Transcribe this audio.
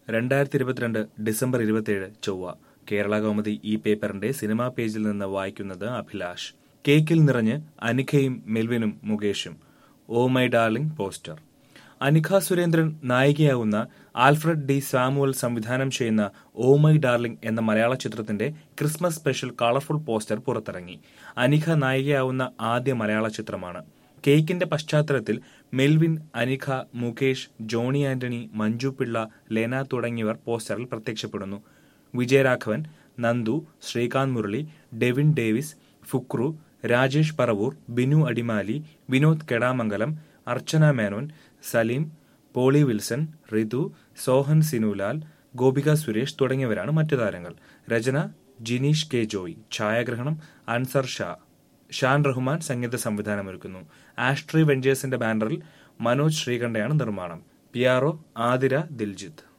രണ്ടായിരത്തി ഇരുപത്തിരണ്ട് ഡിസംബർ ഇരുപത്തിയേഴ് ചൊവ്വ കേരള കൗമുദി ഈ പേപ്പറിന്റെ സിനിമാ പേജിൽ നിന്ന് വായിക്കുന്നത് അഭിലാഷ് കേക്കിൽ നിറഞ്ഞ് അനിഖയും മെൽവിനും മുകേഷും oh my darling poster Anikha Surendran നായികയാവുന്ന ആൽഫ്രഡ് ഡി സാമുവൽ സംവിധാനം ചെയ്യുന്ന ഓ മൈ ഡാർലിംഗ് എന്ന മലയാള ചിത്രത്തിന്റെ ക്രിസ്മസ് സ്പെഷ്യൽ കളർഫുൾ പോസ്റ്റർ പുറത്തിറങ്ങി അനിഖ നായികയാവുന്ന ആദ്യ മലയാള ചിത്രമാണ് കേക്കിന്റെ പശ്ചാത്തലത്തിൽ Melvin Anikha Mukesh Johny Antony Manju Pillai Lena തുടങ്ങിയവർ പോസ്റ്ററിൽ പ്രത്യക്ഷപ്പെടുന്നു Vijayaraghavan Nandu Sreekanth Murali Devin Davis Fukru Rajesh Paravoor Binu Adimali Vinod Kedamangalam Archana Menon Saleem Poly Wilson Rithu Sohan Sinulal Gopika Suresh തുടങ്ങിയവരാണ് മറ്റു താരങ്ങൾ രചന ജിനീഷ് കെ ജോയ് ഛായാഗ്രഹണം അൻസർ ഷാ ഷാൻ റഹ്മാൻ സംഗീത സംവിധാനമൊരുക്കുന്നു ആഷ്ട്രി വെഞ്ചേഴ്സിന്റെ ബാനറിൽ മനോജ് ശ്രീകണ്ഠയാണ് നിർമ്മാണം പിയാറോ ആതിര ദിൽജിത്ത്